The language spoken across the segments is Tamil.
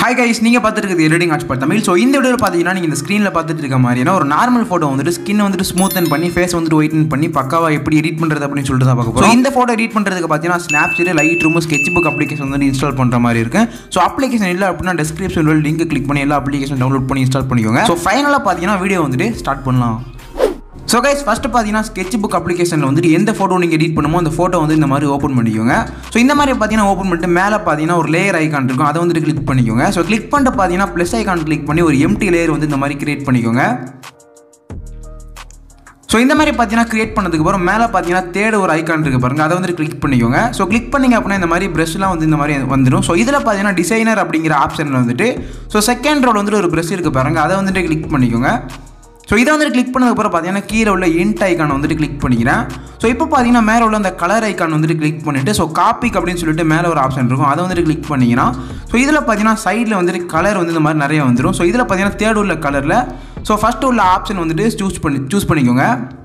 ஹாய் கைஸ் நீங்கள் பார்த்துட்டு இருக்குது editing ads for Tamil so இந்த வீடியோவில் பார்த்தீங்கன்னா நீங்கள் இந்த ஸ்க்ரீனில் பார்த்துட்டு இருக்க மாதிரியான ஒரு நார்மல் ஃபோட்டோ வந்துட்டு ஸ்கின் வந்துட்டு ஸ்மூத்தன் பண்ணி ஃபேஸ் வந்துட்டு ஒயிட்டன் பண்ணி பக்காவா எப்படி எடிட் பண்ணுறது அப்படின்னு சொல்லிட்டு தான் பார்க்க போகிறோம் இந்த ஃபோட்டோ எடிட் பண்ணுறதுக்கு பார்த்தீங்கன்னா Snapseed Lightroom Sketchbook application வந்து இன்ஸ்டால் பண்ணுற மாதிரி இருக்கு ஸோ அப்ளிகேஷன் இல்லை அப்படின்னா டிஸ்கிரிப்ஷனில் லிங்க் கிளிக் பண்ணி எல்லா அப்ளிகேஷன் டவுன்லோட் பண்ணி இன்ஸ்டால் பண்ணிக்கோங்க ஸோ ஃபைனலாக பார்த்தீங்கன்னா வீடியோ வந்துட்டு ஸ்டார்ட் பண்ணலாம் ஸோ கைஸ் ஃபஸ்ட்டு பார்த்தீங்கன்னா ஸ்கெட்ச் புக் அப்ளிகேஷனில் வந்துட்டு எந்த ஃபோட்டோ நீங்கள் எடிட் பண்ணுமோ அந்த ஃபோட்டோ வந்து இந்த மாதிரி ஓப்பன் பண்ணிக்கோங்க ஸோ இந்த மாதிரி பார்த்தீங்கன்னா ஓப்பன் பண்ணிட்டு மேலே பார்த்தீங்கன்னா ஒரு லேயர் ஐக்கான் இருக்கும் அதை வந்துட்டு கிளிக் பண்ணிக்கோங்க ஸோ கிளிக் பண்ணிட்டு பார்த்தீங்கன்னா ப்ளஸ் ஐக்கான் கிளிக் பண்ணி ஒரு எம்டி லேயர் வந்து இந்த மாதிரி கிரியேட் பண்ணிக்கோங்க ஸோ இந்த மாதிரி பார்த்தீங்கன்னா கிரியேட் பண்ணதுக்கு அப்புறம் மேலே பார்த்தீங்கன்னா தேர்ட் ஒரு ஐக்கான் இருக்குது பாருங்க அதை வந்து கிளிக் பண்ணிக்கோங்க ஸோ கிளிக் பண்ணிங்க அப்படின்னா இந்த மாதிரி ப்ரெஷ்லாம் வந்து இந்த மாதிரி வந்துடும் ஸோ இதில் பார்த்தீங்கன்னா டிசைனர் அப்படிங்கிற ஆப்ஷனில் வந்துட்டு ஸோ செகண்ட் ரோல் வந்துட்டு ஒரு ப்ரெஷ் இருக்குது பாருங்க அதை வந்துட்டு கிளிக் பண்ணிக்கோங்க ஸோ இதை வந்துட்டு கிளிக் பண்ணதுக்கப்புறம் பார்த்தீங்கன்னா கீழே உள்ள இன்ட் ஐக்கான் வந்துட்டு கிளிக் பண்ணிக்கிறேன் ஸோ இப்போ பார்த்தீங்கன்னா மேலே உள்ள அந்த கலர் ஐக்கான் வந்துட்டு கிளிக் பண்ணிவிட்டு ஸோ காப்பிக் அப்படின்னு சொல்லிட்டு மேலே ஒரு ஆப்ஷன் இருக்கும் அதை வந்துட்டு கிளிக் பண்ணிங்கன்னா ஸோ இதில் பார்த்தீங்கன்னா சைடில் வந்துட்டு கலர் வந்து இந்த மாதிரி நிறைய வந்துடும் ஸோ இதில் பார்த்தீங்கன்னா தேர்ட் உள்ள கலரில் ஸோ ஃபஸ்ட்டு உள்ள ஆப்ஷன் வந்துட்டு சூஸ் பண்ணி சூஸ் பண்ணிக்கோங்க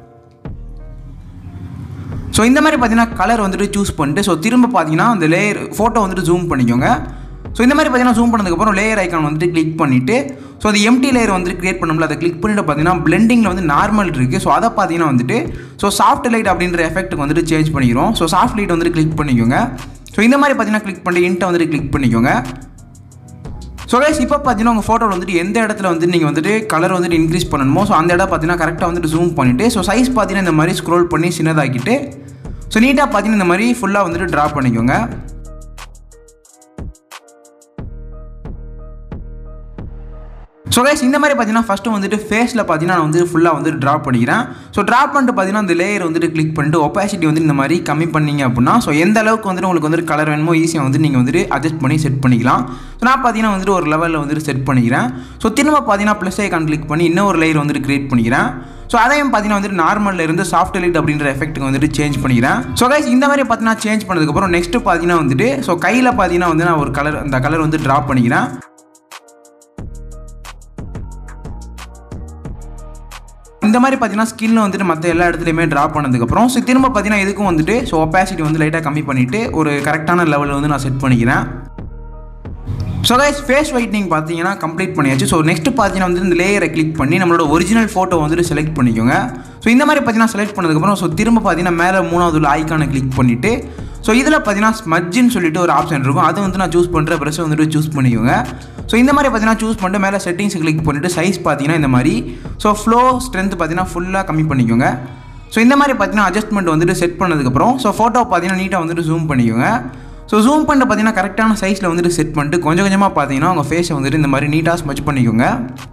ஸோ இந்த மாதிரி பார்த்தீங்கன்னா கலர் வந்துட்டு சூஸ் பண்ணிட்டு ஸோ திரும்ப பார்த்தீங்கன்னா அந்த லேயர் ஃபோட்டோ வந்துட்டு ஜூம் பண்ணிக்கோங்க ஸோ இந்த மாதிரி பார்த்தீங்கன்னா ஜூம் பண்ணதுக்கப்புறம் லேயர் ஐக்கான் வந்துட்டு கிளிக் பண்ணிவிட்டு ஸோ அது எம்டி லேயர் வந்து கிரியேட் பண்ணோம்ல அதை கிளிக் பண்ணிட்டு பார்த்தீங்கன்னா பிளெண்டிங்கில் வந்து நார்மல் இருக்குது ஸோ அதை பார்த்தீங்கன்னா வந்துட்டு ஸோ சாஃப்ட் லைட் அப்படின்ற எஃபெக்ட்டுக்கு வந்துட்டு சேஞ்ச் பண்ணிக்கிறோம் ஸோ சாஃப்ட் லைட் வந்துட்டு கிளிக் பண்ணிக்கோங்க ஸோ இந்த மாதிரி பார்த்தீங்கன்னா கிளிக் பண்ணிட்டு இன்ட்டை வந்துட்டு கிளிக் பண்ணிக்கோங்க ஸோ கைஸ் இப்போ பார்த்தீங்கன்னா உங்கள் ஃபோட்டோவில் வந்துட்டு எந்த இடத்துல வந்து நீங்கள் வந்துட்டு கலர் வந்துட்டு இன்க்ரீஸ் பண்ணணுமோ ஸோ அந்த இடம் பார்த்தீங்கன்னா கரெக்டாக வந்துட்டு ஜூம் பண்ணிவிட்டு ஸோ சைஸ் பார்த்தீங்கன்னா இந்த மாதிரி ஸ்க்ரோல் பண்ணி சின்னதாக்கிட்டு ஸோ நீட்டாக பார்த்தீங்கன்னா இந்த மாதிரி ஃபுல்லாக வந்துட்டு ட்ரா பண்ணிக்கோங்க ஸோ கைஸ் இந்த மாதிரி பார்த்தீங்கன்னா ஃபஸ்ட்டு வந்துட்டு ஃபேஸில் பார்த்தீங்கன்னா நான் வந்து ஃபுல்லாக வந்து ட்ரா பண்ணிக்கிறேன் ஸோ ட்ரா பண்ணிட்டு பார்த்தீங்கன்னா அந்த லேயர் வந்துட்டு கிளிக் பண்ணிட்டு ஒப்பாசிட்டி வந்து இந்த மாதிரி கம்மி பண்ணீங்க அப்படின்னா ஸோ எந்த அளவுக்கு வந்துட்டு உங்களுக்கு வந்துட்டு கலர் வேணுமோ ஈஸியாக வந்து நீங்கள் வந்துட்டு அட்ஜஸ்ட் பண்ணி செட் பண்ணிக்கலாம் ஸோ நான் பார்த்தீங்கன்னா வந்துட்டு ஒரு லெவலில் வந்துட்டு செட் பண்ணிக்கிறேன் ஸோ திரும்ப பார்த்தீங்கன்னா ப்ளஸ் ஐக்கான் கிளிக் பண்ணி இன்னொரு லேயர் வந்துட்டு கிரியேட் பண்ணிக்கிறேன் ஸோ அதையும் பார்த்தீங்கன்னா வந்துட்டு நார்மலில் இருந்து சாஃப்ட் லைட் அப்படின்ற எஃபெக்ட்டுக்கு வந்துட்டு சேஞ்ச் பண்ணிக்கிறேன் ஸோ கைஸ் இந்த மாதிரி பார்த்தீங்கன்னா சேஞ்ச் பண்ணதுக்கப்புறம் நெக்ஸ்ட் பார்த்தீங்கன்னா வந்துட்டு ஸோ கையில் பார்த்தீங்கன்னா வந்து நான் ஒரு கலர் அந்த கலர் வந்து ட்ரா பண்ணிக்கிறேன் இந்த மாதிரி பார்த்தீங்கன்னா ஸ்கின்ல வந்துட்டு மற்ற எல்லா இடத்துலையுமே ட்ரா பண்ணதுக்கப்புறம் ஸோ திரும்ப பார்த்தீங்கன்னா இதுக்கும் வந்துட்டு ஸோ ஒப்பாசிட்டி வந்து லைட்டாக கம்மி பண்ணிவிட்டு ஒரு கரெக்டான லெவலில் வந்து நான் செட் பண்ணிக்கிறேன் ஸோ கைஸ் ஃபேஸ் ஒயிட்னிங் பார்த்தீங்கன்னா கம்ப்ளீட் பண்ணியாச்சு ஸோ நெக்ஸ்ட் பார்த்தீங்கன்னா வந்து இந்த லேயரை கிளிக் பண்ணி நம்மளோட ஒரிஜினல் ஃபோட்டோ வந்துட்டு செலக்ட் பண்ணிக்கோங்க ஸோ இந்த மாதிரி பார்த்தீங்கன்னா செலக்ட் பண்ணதுக்கப்புறம் ஸோ திரும்ப பார்த்தீங்கன்னா மேலே மூணாவது உள்ள ஐக்கானை கிளிக் பண்ணிவிட்டு ஸோ இதில் பார்த்தீங்கன்னா ஸ்மஜ்ஜின்னு சொல்லிட்டு ஒரு ஆப்ஷன் இருக்கும் அது வந்து நான் சூஸ் பண்ணுற ப்ரெஷ்ஷை வந்துட்டு சூஸ் பண்ணிக்கோங்க ஸோ இந்த மாதிரி பார்த்தீங்கன்னா சூஸ் பண்ணிட்டு மேலே செட்டிங்ஸ் கிளிக் பண்ணிவிட்டு சைஸ் பார்த்தீங்கன்னா இந்த மாதிரி ஸோ ஃப்ளோ ஸ்ட்ரென்த் பார்த்தீங்கன்னா ஃபுல்லாக கம்மி பண்ணிக்கோங்க ஸோ இந்த மாதிரி பார்த்தீங்கன்னா அட்ஜஸ்ட்மெண்ட் வந்துட்டு செட் பண்ணதுக்கப்புறம் ஸோ ஃபோட்டோ பார்த்தீங்கன்னா நீட்டாக வந்துட்டு ஜூம் பண்ணிக்கோங்க ஸோ ஜூம் பண்ணிட்டு பார்த்தீங்கன்னா கரெக்டான சைஸில் வந்துட்டு செட் பண்ணிட்டு கொஞ்சம் கொஞ்சமாக பார்த்தீங்கன்னா உங்கள் ஃபேஸை வந்துட்டு இந்த மாதிரி நீட்டாக ஸ்மச் பண்ணிக்கோங்க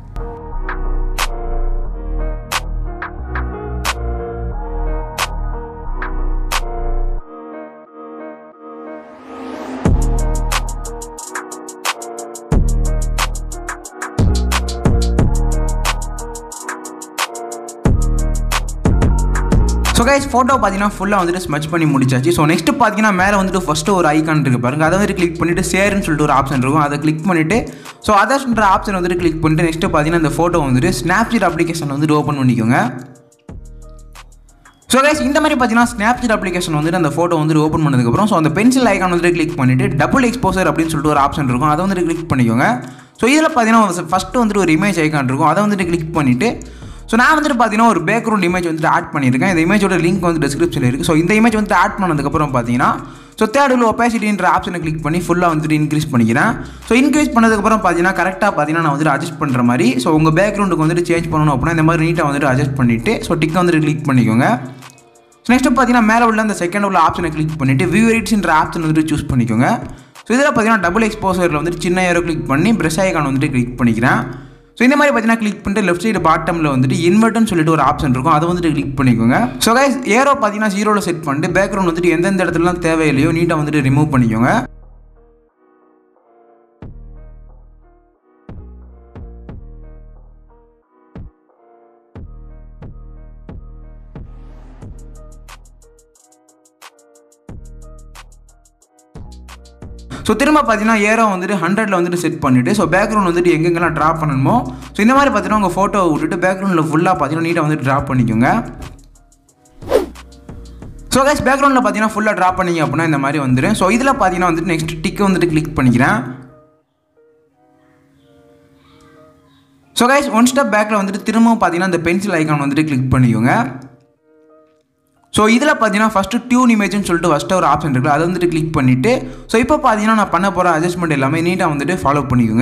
ஸோ கைஸ் ஃபோட்டோ பார்த்தீங்கன்னா ஃபுல்லாக வந்துட்டு ஸ்மச் பண்ணி முடிச்சாச்சு ஸோ நெக்ஸ்ட் பார்த்தீங்கன்னா மேலே வந்துட்டு ஃபஸ்ட்டு ஒரு ஐக்கான் இருக்குது பாருங்க அதை வந்து கிளிக் பண்ணிவிட்டு ஷேர்னு சொல்லிட்டு ஒரு ஆப்ஷன் இருக்கும் அதை கிளிக் பண்ணிவிட்டு ஸோ அதர்ஸ்ன்ற ஆப்ஷன் வந்துட்டு கிளிக் பண்ணிட்டு நெக்ஸ்ட்டு பார்த்தீங்கன்னா இந்த ஃபோட்டோ வந்துட்டு ஸ்னாப்சீட் அப்ளிகேஷன் வந்துட்டு ஓப்பன் பண்ணிக்கோங்க ஸோ கைஸ் இந்த மாதிரி பார்த்தீங்கன்னா ஸ்னாப்சீட் அப்ளிகேஷன் வந்துட்டு அந்த ஃபோட்டோ வந்துட்டு ஓப்பன் பண்ணதுக்கப்புறம் ஸோ அந்த பென்சில் ஐக்கான் வந்துட்டு கிளிக் பண்ணிவிட்டு டபுள் எக்ஸ்போசர் அப்படின்னு சொல்லிட்டு ஒரு ஆப்ஷன் இருக்கும் அதை வந்துட்டு கிளிக் பண்ணிக்கோங்க ஸோ இதில் பார்த்தீங்கன்னா ஃபஸ்ட்டு வந்துட்டு ஒரு இமேஜ் ஐக்கான் இருக்கும் அதை வந்துட்டு கிளிக் பண்ணிவிட்டு ஸோ நான் வந்துட்டு பார்த்தீங்கன்னா ஒரு பேக்ரவுண்ட் இமேஜ் வந்துட்டு ஆட் பண்ணியிருக்கேன் இந்த இமேஜோட லிங்க் வந்து டிஸ்கிரிப்ஷனில் இருக்குது ஸோ இந்த இமேஜ் வந்து ஆட் பண்ணதுக்கப்புறம் பார்த்தீங்கன்னா ஸோ தேர்ட் உள்ள ஒப்பாசிட்டின்ற ஆப்ஷனை கிளிக் பண்ணி ஃபுல்லாக வந்துட்டு இன்க்ரீஸ் பண்ணிக்கிறேன் ஸோ இன்க்ரீஸ் பண்ணதுக்கப்புறம் பார்த்தீங்கன்னா கரெக்டாக பார்த்தீங்கன்னா நான் வந்துட்டு அட்ஜஸ்ட் பண்ணுற மாதிரி ஸோ உங்கள் பேக்ரவுண்டுக்கு வந்துட்டு சேஞ்ச் பண்ணணும் அப்படின்னா இந்த மாதிரி நீட்டாக வந்துட்டு அட்ஜஸ்ட் பண்ணிவிட்டு ஸோ டிக்கை வந்துட்டு கிளிக் பண்ணிக்கோங்க ஸோ நெக்ஸ்ட் பார்த்தீங்கன்னா மேலே உள்ள அந்த செகண்ட் உள்ள ஆப்ஷனை கிளிக் பண்ணிவிட்டு வியூ எடிட்ஸ்ன்ற ஆப்ஷன் வந்துட்டு சூஸ் பண்ணிக்கோங்க ஸோ இதில் பார்த்தீங்கன்னா டபுள் எக்ஸ்போசரில் வந்துட்டு சின்ன ஏரோ கிளிக் பண்ணி ப்ரெஷ் ஐக்கான் வந்துட்டு கிளிக் பண்ணிக்கிறேன் ஸோ இந்த மாதிரி பார்த்தீங்கன்னா கிளிக் பண்ணிட்டு லெஃப்ட் சைடு பாட்டமில் வந்துட்டு இன்வெர்ட்னு சொல்லிட்டு ஒரு ஆப்ஷன் இருக்கும் அதை வந்துட்டு கிளிக் பண்ணிக்கோங்க ஸோ கைஸ் ஏரோ பார்த்தீங்கன்னா ஜீரோவில் செட் பண்ணிட்டு பேக்ரவுண்ட் வந்துட்டு எந்தெந்த இடத்துலலாம் தேவையில்லையோ நீட்டாக வந்துட்டு ரிமூவ் பண்ணிக்கோங்க ஸோ திரும்ப பார்த்தீங்கன்னா ஏரோ வந்துட்டு ஹண்ட்ரட்ல வந்துட்டு செட் பண்ணிவிட்டு ஸோ பேக்ரவுண்ட் வந்துட்டு எங்கெங்கெல்லாம் ட்ரா பண்ணணுமோ ஸோ இந்த மாதிரி பார்த்தீங்கன்னா உங்கள் ஃபோட்டோவை விட்டுட்டு பேக்ரவுண்டில் ஃபுல்லாக பார்த்தீங்கன்னா நீட்டாக வந்துட்டு ட்ரா பண்ணிக்கோங்க ஸோ கைஸ் பேக்ரவுண்டில் பார்த்தீங்கன்னா ஃபுல்லாக ட்ரா பண்ணிங்க அப்படின்னா இந்த மாதிரி வந்துடும் ஸோ இதில் பார்த்தீங்கன்னா வந்துட்டு நெக்ஸ்ட் டிக்கு வந்துட்டு கிளிக் பண்ணிக்கிறேன் ஸோ கைஸ் ஒன் ஸ்டெப் பேக்கில் வந்துட்டு திரும்பவும் பார்த்தீங்கன்னா இந்த பென்சில் ஐக்கான் வந்துட்டு கிளிக் பண்ணிக்கோங்க ஸோ இதில் பார்த்தீங்கன்னா ஃபஸ்ட்டு டியூன் இமேஜ்னு சொல்லிட்டு ஃபஸ்ட்டு ஒரு ஆப்ஷன் இருக்குது அதை வந்துட்டு கிளிக் பண்ணிவிட்டு ஸோ இப்போ பார்த்தீங்கன்னா நான் பண்ண போகிற அட்ஜஸ்ட்மெண்ட் எல்லாமே நீட்டாக வந்துட்டு ஃபாலோ பண்ணிக்கோங்க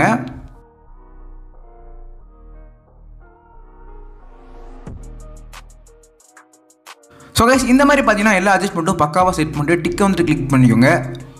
ஸோ கைஸ் இந்த மாதிரி பார்த்தீங்கன்னா எல்லா அட்ஜஸ்ட்மெண்ட்டும் பக்காவாக செட் பண்ணிட்டு டிக்கை வந்துட்டு கிளிக் பண்ணிக்கோங்க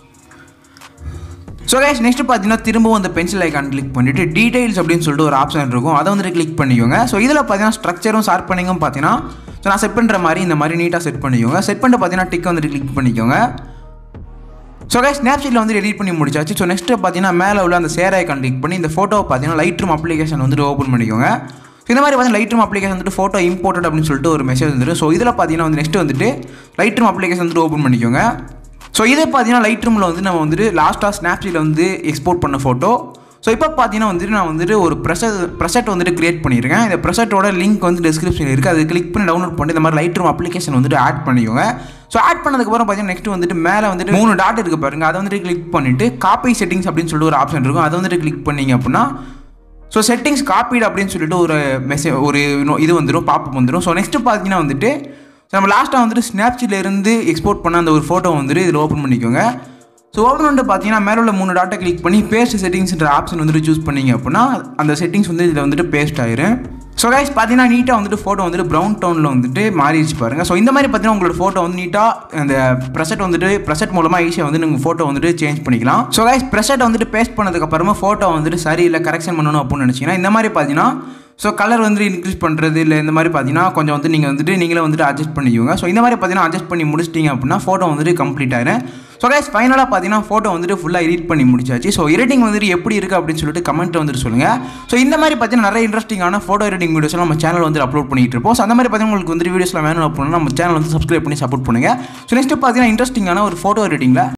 ஸோ கைஸ் நெக்ஸ்ட் பார்த்தீங்கன்னா திரும்பவும் அந்த பென்சில் ஐக்கான் கிளிக் பண்ணிவிட்டு டீடைல்ஸ் அப்படின்னு சொல்லிட்டு ஒரு ஆப்ஷன் இருக்கும் அதை வந்துட்டு கிளிக் பண்ணிக்கோங்க ஸோ இதில் பார்த்தீங்கன்னா ஸ்ட்ரக்சரும் ஷார்ப்பனிங்கும் பார்த்தீங்கன்னா ஸோ நான் செட் பண்ணுற மாதிரி இந்த மாதிரி நீட்டாக செட் பண்ணிக்கோங்க செட் பண்ணிட்டு பார்த்தீங்கன்னா டிக்கை வந்துட்டு கிளிக் பண்ணிக்கோங்க ஸோ கைஸ் ஸ்னாப்ஷீட்டில் வந்து எடிட் பண்ணி முடிச்சாச்சு ஸோ நெக்ஸ்ட் பார்த்தீங்கன்னா மேலே உள்ள அந்த சேர் ஐக்கான் கிளிக் பண்ணி இந்த ஃபோட்டோவை பார்த்தீங்கன்னா லைட் ரூம் அப்ளிகேஷன் வந்துட்டு ஓப்பன் பண்ணிக்கோங்க ஸோ இந்த மாதிரி வந்து லைட் ரூம் அப்ளிகேஷன் வந்துட்டு ஃபோட்டோ இம்போர்ட்டட் அப்படின்னு சொல்லிட்டு ஒரு மெசேஜ் வந்துட்டு ஸோ இதில் பார்த்தீங்கன்னா வந்து நெக்ஸ்ட் வந்துட்டு லைட் ரூம் அப்ளிகேஷன் வந்துட்டு ஓப்பன் பண்ணிக்கோங்க ஸோ இதே பார்த்தீங்கன்னா லைட் ரூமில் வந்து நம்ம வந்துட்டு லாஸ்ட்டாக ஸ்னாப்ஷீட்டில் வந்து எக்ஸ்போர்ட் பண்ண ஃபோட்டோ ஸோ இப்போ பார்த்தீங்கன்னா வந்துட்டு நான் வந்துட்டு ஒரு ப்ரெஷர் ப்ரெசெட் வந்துட்டு கிரியேட் பண்ணியிருக்கேன் இந்த ப்ரெசெட்டோட லிங்க் வந்து டிஸ்கிரிப்ஷனில் இருக்குது அது கிளிக் பண்ணி டவுன்லோட் பண்ணி இந்த மாதிரி லைட் ரூம் அப்ளிகேஷன் வந்துட்டு ஆட் பண்ணிக்கோங்க ஸோ ஆட் பண்ணதுக்கப்புறம் பார்த்தீங்கன்னா நெக்ஸ்ட் வந்துட்டு மேலே வந்துட்டு மூணு டாட் இருக்குது பாருங்க அதை வந்துட்டு கிளிக் பண்ணிவிட்டு காப்பி செட்டிங்ஸ் அப்படின்னு சொல்லிட்டு ஒரு ஆப்ஷன் இருக்கும் அதை வந்துட்டு கிளிக் பண்ணீங்க அப்படின்னா ஸோ செட்டிங்ஸ் காப்பீடு அப்படின்னு சொல்லிட்டு ஒரு மெசேஜ் ஒரு இது வந்துடும் பாப்பப் வந்துடும் ஸோ நெக்ஸ்ட்டு பார்த்தீங்கன்னா வந்துட்டு ஸோ நம்ம லாஸ்ட்டாக வந்துட்டு ஸ்னாப்சீட்டில் இருந்து எக்ஸ்போர்ட் பண்ண அந்த ஒரு ஃபோட்டோ வந்துட்டு இதில் ஓப்பன் பண்ணிக்கோங்க ஸோ ஓப்பன் பண்ணிட்டு பார்த்தீங்கன்னா மேலே உள்ள மூணு டாட்டை கிளிக் பண்ணி பேஸ்ட் செட்டிங்ஸ்ன்ற ஆப்ஷன் வந்துட்டு சூஸ் பண்ணீங்க அப்படின்னா அந்த செட்டிங்ஸ் வந்து இதில் வந்துட்டு பேஸ்ட் ஆயிரும் ஸோ கைஸ் பார்த்தீங்கன்னா நீட்டாக வந்துட்டு ஃபோட்டோ வந்துட்டு ப்ரௌன் டவுனில் வந்துட்டு மாறிடுச்சு பாருங்கள் ஸோ இந்த மாதிரி பார்த்தீங்கன்னா உங்களோட ஃபோட்டோ வந்து நீட்டாக அந்த ப்ரெசெட் வந்துட்டு ப்ரெசெட் மூலமாக ஈஸியாக வந்து நீங்கள் ஃபோட்டோ வந்துட்டு சேஞ்ச் பண்ணிக்கலாம் ஸோ கைஸ் ப்ரெசெட் வந்துட்டு பேஸ்ட் பண்ணதுக்கப்புறமா ஃபோட்டோ வந்துட்டு சரியில்லை கரெக்ஷன் பண்ணணும் அப்படின்னு நினச்சிங்கன்னா இந்த மாதிரி பார்த்தீங்கன்னா ஸோ கலர் வந்து இன்க்ரீஸ் பண்ணுறது இல்லை இந்த மாதிரி பார்த்தீங்கன்னா கொஞ்சம் வந்து நீங்கள் வந்துட்டு நீங்களே வந்துட்டு அட்ஜஸ்ட் பண்ணிக்கோங்க ஸோ இந்த மாதிரி பார்த்தீங்கன்னா அட்ஜஸ்ட் பண்ணி முடிச்சிட்டிங்க அப்படின்னா ஃபோட்டோ வந்துட்டு கம்ப்ளீட் ஆயிரும் ஸோ கைஸ் ஃபைனலாக பார்த்தீங்கன்னா ஃபோட்டோ வந்துட்டு ஃபுல்லாக எடிட் பண்ணி முடிச்சாச்சு ஸோ எடிட்டிங் வந்துட்டு எப்படி இருக்குது அப்படின்னு சொல்லிட்டு கமெண்ட் வந்துட்டு சொல்லுங்கள் ஸோ இந்த மாதிரி பார்த்தீங்கன்னா நிறைய இன்ட்ரெஸ்டிங்கான ஃபோட்டோ எடிட்டிங் வீடியோஸ்லாம் நம்ம சேனல் வந்து அப்லோட் பண்ணிட்டு இருப்போம் ஸோ அந்த மாதிரி பார்த்தீங்கன்னா உங்களுக்கு வந்து வீடியோஸ்லாம் வேணும் அப்படின்னா நம்ம சேனல் வந்து சப்ஸ்கிரைப் பண்ணி சப்போர்ட் பண்ணுங்கள் ஸோ நெக்ஸ்ட் பார்த்தீங்கன்னா இன்ட்ரெஸ்டிங்கான ஒரு ஃபோட்டோ எடிட்டிங்கில்